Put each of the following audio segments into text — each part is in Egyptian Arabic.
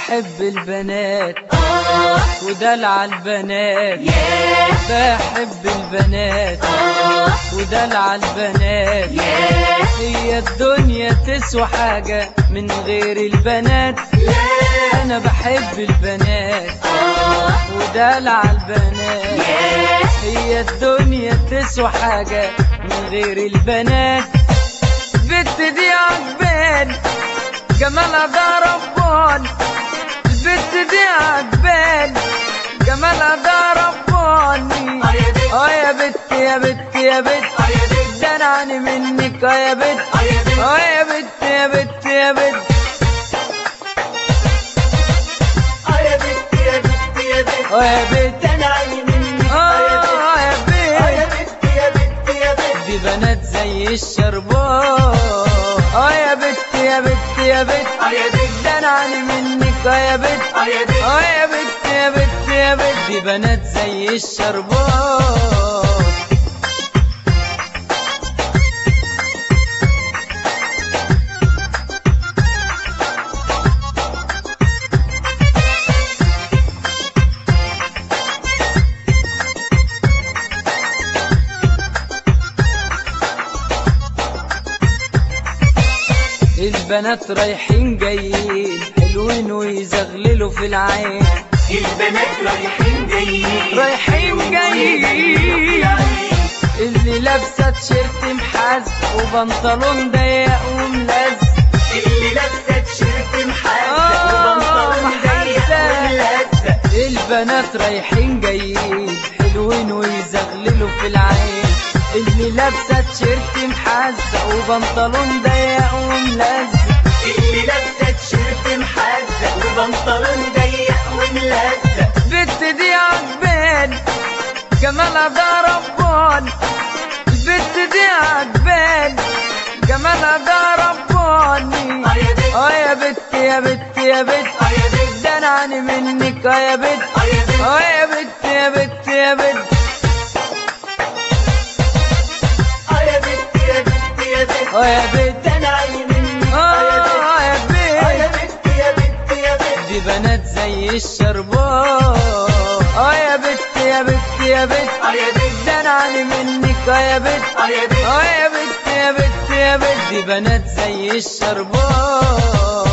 بحب البنات آه ودلع البنات ياه بحب البنات آه ودلع البنات ياه هي الدنيا تسوى حاجة من غير البنات لا أنا بحب البنات آه ودلع البنات ياه هي الدنيا تسوى حاجة من غير البنات البت دي عجباني جمالها ده رباني البت دي عجباني جمالها ده رباني آه يا بت اه يا بت يا بت يا بت آه يا بت دلعني منك اه يا بت آه يا بت اه يا بت يا بت يا بت آه يا بت يا بت يا بت اه يا بت دلعي منك آه يا بت اه يا آه يا بت بت يا بت يا بت دي بنات زي الشربات اه يا بت يا بت يا بت آه يا بت دلعني منك اه يا بت آه يا بت اه يا بت يا بت يا بت دي بنات زي الشربات البنات رايحين جايين حلوين ويزغللوا في العين البنات رايحين جايين رايحين جايين اللي لابسه تيشيرت محز وبنطلون ضيق وملزق اللي لابسه تيشيرت محزق آه، وبنطلون ضيق محزق. وملزق البنات رايحين جايين حلوين ويزغللوا في العين اللي لابسه تيشيرت محزق وبنطلون ضيق وملزق اللي لابسه تيشيرت محزق وبنطلون ضيق وملزق البت دي عجباني جمالها ده رباني البت دي عجباني جمالها ده رباني اه يا بت اه يا بت يا بت يا بت اه يا بت دلعني منك اه يا بت اه يا بت اه يا بت يا بت يا بت اه يا بت يا بت يا بت اه يا بت دلعي منك اه يا بت اه يا اه يا بت بت يا بت يا بت دي بنات زي الشربات اه يا بت يا بت يا بت اه يا بت دلعني منك اه يا بت اه يا بت اه يا بت يا بت يا بت دي بنات زي الشربات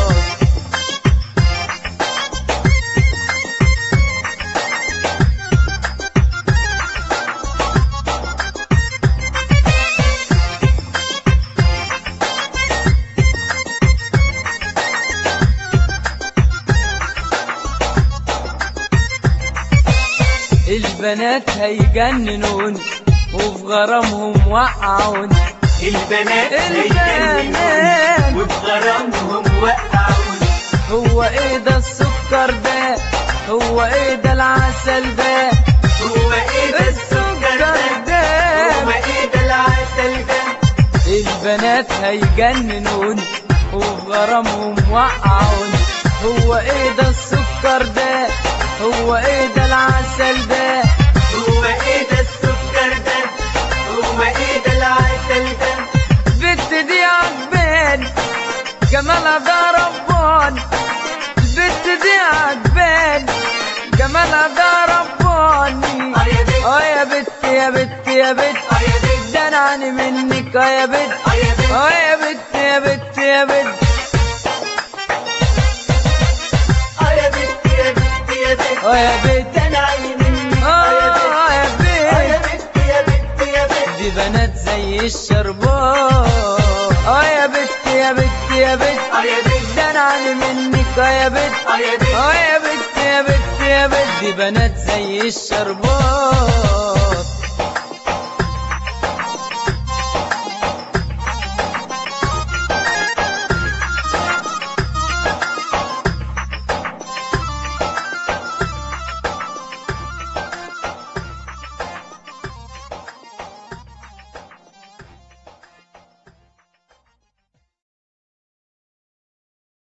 البنات هيجننون وفي غرامهم وقعون البنات البنات. هيجننون وبغرامهم وقعون هو ايه ده السكر ده هو ايه ده العسل ده هو ايه ده السكر ده هو ايه ده العسل ده البنات هيجننون وفي غرامهم وقعون هو ايه ده السكر ده هو ايه ده العسل ده هو ايه ده السكر ده هو ايه ده العسل ده البت دي عجباني جمالها ده رباني البت دي عجباني جمالها ده رباني اه يا بت اه يا بت يا بت يا بت اه يا بت دلعني منك اه يا بت اه يا بت اه يا بت يا بت يا بت اه يا بت يا بت يا بت اه يا بت دلعي منك اه يا بت اه يا اه يا بت بت يا بت يا بت دي بنات زي الشربات اه يا بت يا بت يا بت اه يا بت دلعني منك اه يا بت اه يا بت اه يا بت يا بت يا بت دي بنات زي الشربات